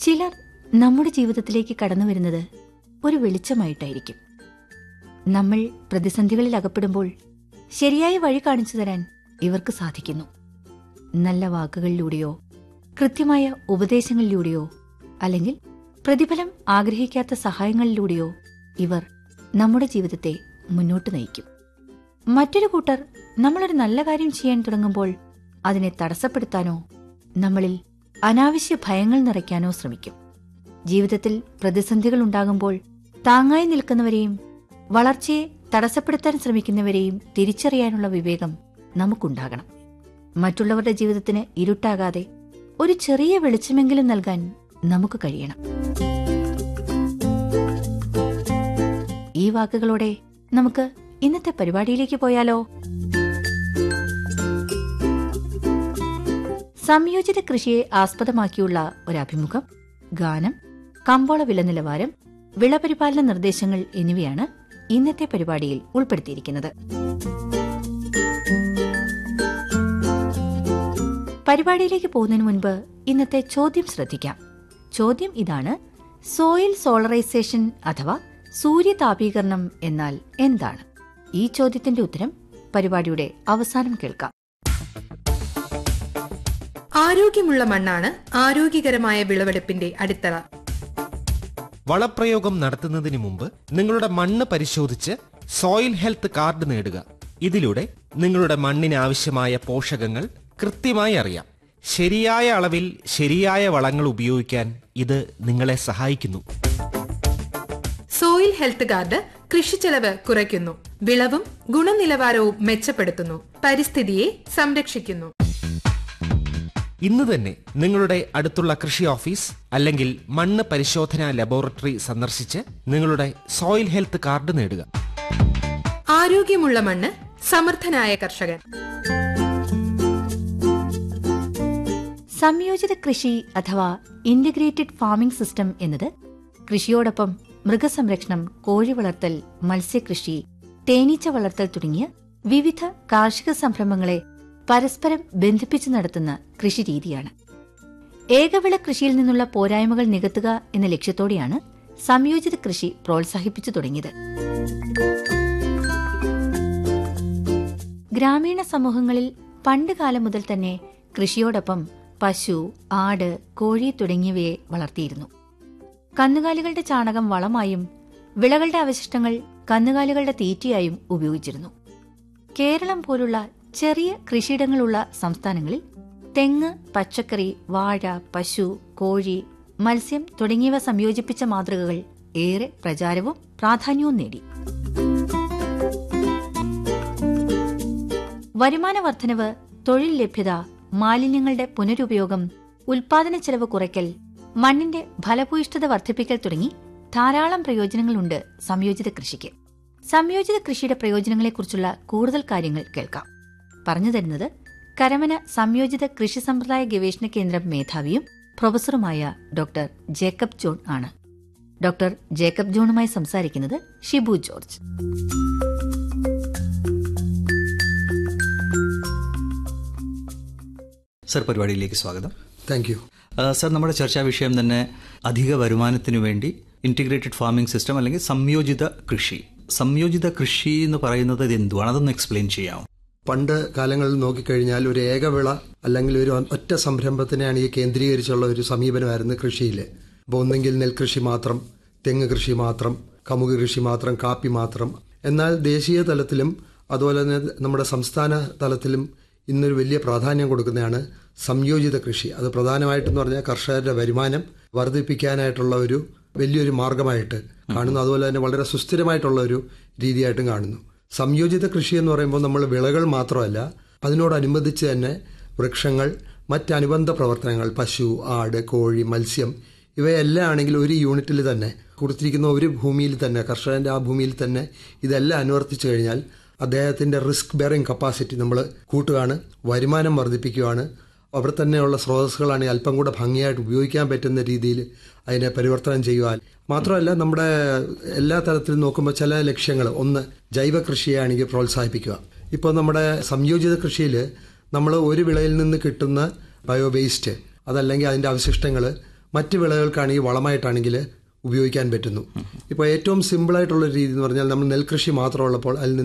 ചിലർ നമ്മുടെ ജീവിതത്തിലേക്ക് കടന്നു വരുന്നത് ഒരു വെളിച്ചമായിട്ടായിരിക്കും നമ്മൾ പ്രതിസന്ധികളിൽ അകപ്പെടുമ്പോൾ ശരിയായ വഴി കാണിച്ചു തരാൻ ഇവർക്ക് സാധിക്കുന്നു നല്ല വാക്കുകളിലൂടെയോ കൃത്യമായ ഉപദേശങ്ങളിലൂടെയോ അല്ലെങ്കിൽ പ്രതിഫലം ആഗ്രഹിക്കാത്ത സഹായങ്ങളിലൂടെയോ ഇവർ നമ്മുടെ ജീവിതത്തെ മുന്നോട്ട് നയിക്കും മറ്റൊരു കൂട്ടർ നമ്മളൊരു നല്ല കാര്യം ചെയ്യാൻ തുടങ്ങുമ്പോൾ അതിനെ തടസ്സപ്പെടുത്താനോ നമ്മളിൽ അനാവശ്യ ഭയങ്ങൾ നിറയ്ക്കാനോ ശ്രമിക്കും ജീവിതത്തിൽ പ്രതിസന്ധികൾ ഉണ്ടാകുമ്പോൾ താങ്ങായി നിൽക്കുന്നവരെയും വളർച്ചയെ തടസ്സപ്പെടുത്താൻ ശ്രമിക്കുന്നവരെയും തിരിച്ചറിയാനുള്ള വിവേകം നമുക്കുണ്ടാകണം മറ്റുള്ളവരുടെ ജീവിതത്തിന് ഇരുട്ടാകാതെ ഒരു ചെറിയ വെളിച്ചമെങ്കിലും നൽകാൻ നമുക്ക് കഴിയണം ഈ വാക്കുകളോടെ നമുക്ക് ഇന്നത്തെ പരിപാടിയിലേക്ക് പോയാലോ സംയോജിത കൃഷിയെ ആസ്പദമാക്കിയുള്ള ഒരു അഭിമുഖം ഗാനം കമ്പോള വില നിലവാരം വിളപരിപാലന നിർദ്ദേശങ്ങൾ എന്നിവയാണ് ഇന്നത്തെ പരിപാടിയിൽ ഉൾപ്പെടുത്തിയിരിക്കുന്നത് പരിപാടിയിലേക്ക് പോകുന്നതിന് മുൻപ് ഇന്നത്തെ ചോദ്യം ശ്രദ്ധിക്കാം ചോദ്യം ഇതാണ് സോയിൽ സോളറൈസേഷൻ അഥവാ സൂര്യതാപീകരണം എന്നാൽ എന്താണ് ഈ ചോദ്യത്തിന്റെ ഉത്തരം പരിപാടിയുടെ അവസാനം കേൾക്കാം ആരോഗ്യമുള്ള മണ്ണാണ് ആരോഗ്യകരമായ വിളവെടുപ്പിന്റെ അടിത്തറ വളപ്രയോഗം നടത്തുന്നതിന് മുമ്പ് നിങ്ങളുടെ മണ്ണ് പരിശോധിച്ച് സോയിൽ ഹെൽത്ത് കാർഡ് നേടുക ഇതിലൂടെ നിങ്ങളുടെ മണ്ണിന് ആവശ്യമായ പോഷകങ്ങൾ കൃത്യമായി അറിയാം ശരിയായ അളവിൽ ശരിയായ വളങ്ങൾ ഉപയോഗിക്കാൻ ഇത് നിങ്ങളെ സഹായിക്കുന്നു സോയിൽ ഹെൽത്ത് കാർഡ് കൃഷിച്ചെലവ് കുറയ്ക്കുന്നു വിളവും ഗുണനിലവാരവും മെച്ചപ്പെടുത്തുന്നു പരിസ്ഥിതിയെ സംരക്ഷിക്കുന്നു ഇന്ന് തന്നെ നിങ്ങളുടെ അടുത്തുള്ള കൃഷി ഓഫീസ് അല്ലെങ്കിൽ മണ്ണ് പരിശോധനാ ലബോറട്ടറി സന്ദർശിച്ച് നിങ്ങളുടെ സോയിൽ ഹെൽത്ത് കാർഡ് നേടുക ആരോഗ്യമുള്ള മണ്ണ് സമർത്ഥനായ കർഷകൻ സംയോജിത കൃഷി അഥവാ ഇന്റഗ്രേറ്റഡ് ഫാമിംഗ് സിസ്റ്റം എന്നത് കൃഷിയോടൊപ്പം മൃഗസംരക്ഷണം കോഴി വളർത്തൽ മത്സ്യകൃഷി തേനീച്ച വളർത്തൽ തുടങ്ങിയ വിവിധ കാർഷിക സംരംഭങ്ങളെ പരസ്പരം ബന്ധിപ്പിച്ച് നടത്തുന്ന കൃഷിരീതിയാണ് ഏകവിള കൃഷിയിൽ നിന്നുള്ള പോരായ്മകൾ നികത്തുക എന്ന ലക്ഷ്യത്തോടെയാണ് സംയോജിത കൃഷി പ്രോത്സാഹിപ്പിച്ചു തുടങ്ങിയത് ഗ്രാമീണ സമൂഹങ്ങളിൽ പണ്ട് കാലം മുതൽ തന്നെ കൃഷിയോടൊപ്പം പശു ആട് കോഴി തുടങ്ങിയവയെ വളർത്തിയിരുന്നു കന്നുകാലികളുടെ ചാണകം വളമായും വിളകളുടെ അവശിഷ്ടങ്ങൾ കന്നുകാലികളുടെ തീറ്റയായും ഉപയോഗിച്ചിരുന്നു കേരളം പോലുള്ള ചെറിയ കൃഷിയിടങ്ങളുള്ള സംസ്ഥാനങ്ങളിൽ തെങ്ങ് പച്ചക്കറി വാഴ പശു കോഴി മത്സ്യം തുടങ്ങിയവ സംയോജിപ്പിച്ച മാതൃകകൾ ഏറെ പ്രചാരവും പ്രാധാന്യവും നേടി വരുമാന വർധനവ് തൊഴിൽ ലഭ്യത മാലിന്യങ്ങളുടെ പുനരുപയോഗം ഉൽപാദന ചെലവ് കുറയ്ക്കൽ മണ്ണിന്റെ ഫലഭൂയിഷ്ഠത വർദ്ധിപ്പിക്കൽ തുടങ്ങി ധാരാളം പ്രയോജനങ്ങളുണ്ട് സംയോജിത കൃഷിക്ക് സംയോജിത കൃഷിയുടെ പ്രയോജനങ്ങളെക്കുറിച്ചുള്ള കൂടുതൽ കാര്യങ്ങൾ കേൾക്കാം പറഞ്ഞു തരുന്നത് കരമന സംയോജിത കൃഷി സമ്പ്രദായ ഗവേഷണ കേന്ദ്രം മേധാവിയും പ്രൊഫസറുമായ ഡോക്ടർ ജേക്കബ് ജോൺ ആണ് ഡോക്ടർ ജേക്കബ് ജോണുമായി സംസാരിക്കുന്നത് ഷിബു ജോർജ് സർ പരിപാടിയിലേക്ക് സ്വാഗതം താങ്ക് യു ആ, സർ നമ്മുടെ ചർച്ചാ വിഷയം തന്നെ അധിക വരുമാനത്തിനു വേണ്ടി ഇൻറ്റിഗ്രേറ്റഡ് ഫാമിംഗ് സിസ്റ്റം അല്ലെങ്കിൽ സംയോജിത കൃഷി സംയോജിത കൃഷി എന്ന് പറയുന്നത് ഇത് എന്തുവാണ് അതൊന്ന് എക്സ്പ്ലെയിൻ ചെയ്യാമോ പണ്ട് കാലങ്ങളിൽ നോക്കിക്കഴിഞ്ഞാൽ ഒരു ഏകവിള അല്ലെങ്കിൽ ഒരു ഒറ്റ സംരംഭത്തിനെയാണ് ഈ കേന്ദ്രീകരിച്ചുള്ള ഒരു സമീപനമായിരുന്നു കൃഷിയിൽ അപ്പോൾ ഒന്നെങ്കിൽ നെൽകൃഷി മാത്രം തെങ്ങ് കൃഷി മാത്രം കമുക് കൃഷി മാത്രം കാപ്പി മാത്രം എന്നാൽ ദേശീയ തലത്തിലും അതുപോലെ തന്നെ നമ്മുടെ സംസ്ഥാന തലത്തിലും ഇന്നൊരു വലിയ പ്രാധാന്യം കൊടുക്കുന്നതാണ് സംയോജിത കൃഷി അത് പ്രധാനമായിട്ടെന്ന് പറഞ്ഞാൽ കർഷകരുടെ വരുമാനം വർദ്ധിപ്പിക്കാനായിട്ടുള്ള ഒരു വലിയൊരു മാർഗമായിട്ട് കാണുന്നു അതുപോലെ തന്നെ വളരെ സുസ്ഥിരമായിട്ടുള്ള ഒരു രീതിയായിട്ടും കാണുന്നു സംയോജിത കൃഷി എന്ന് പറയുമ്പോൾ നമ്മൾ വിളകൾ മാത്രമല്ല അതിനോടനുബന്ധിച്ച് തന്നെ വൃക്ഷങ്ങൾ മറ്റനുബന്ധ പ്രവർത്തനങ്ങൾ പശു ആട് കോഴി മത്സ്യം ഇവയെല്ലാം ആണെങ്കിൽ ഒരു യൂണിറ്റിൽ തന്നെ കൊടുത്തിരിക്കുന്ന ഒരു ഭൂമിയിൽ തന്നെ കർഷകന്റെ ആ ഭൂമിയിൽ തന്നെ ഇതെല്ലാം അനുവർത്തിച്ചു കഴിഞ്ഞാൽ അദ്ദേഹത്തിന്റെ റിസ്ക് ബെയറിംഗ് കപ്പാസിറ്റി നമ്മൾ കൂട്ടുകയാണ് വരുമാനം വർദ്ധിപ്പിക്കുകയാണ് അവിടെ തന്നെയുള്ള സ്രോതസ്സുകളാണെങ്കിൽ അല്പം കൂടെ ഭംഗിയായിട്ട് ഉപയോഗിക്കാൻ പറ്റുന്ന രീതിയിൽ അതിനെ പരിവർത്തനം ചെയ്യുവാൻ മാത്രമല്ല നമ്മുടെ എല്ലാ തലത്തിലും നോക്കുമ്പോൾ ചില ലക്ഷ്യങ്ങൾ ഒന്ന് ജൈവ കൃഷിയാണെങ്കിൽ പ്രോത്സാഹിപ്പിക്കുക ഇപ്പോൾ നമ്മുടെ സംയോജിത കൃഷിയിൽ നമ്മൾ ഒരു വിളയിൽ നിന്ന് കിട്ടുന്ന ബയോ വേസ്റ്റ് അതല്ലെങ്കിൽ അതിൻ്റെ അവശിഷ്ടങ്ങൾ മറ്റ് വിളകൾക്കാണെങ്കിൽ വളമായിട്ടാണെങ്കിൽ ഉപയോഗിക്കാൻ പറ്റുന്നു ഇപ്പോൾ ഏറ്റവും സിമ്പിളായിട്ടുള്ള രീതി എന്ന് പറഞ്ഞാൽ നമ്മൾ നെൽകൃഷി മാത്രമുള്ളപ്പോൾ അതിൽ നിന്ന്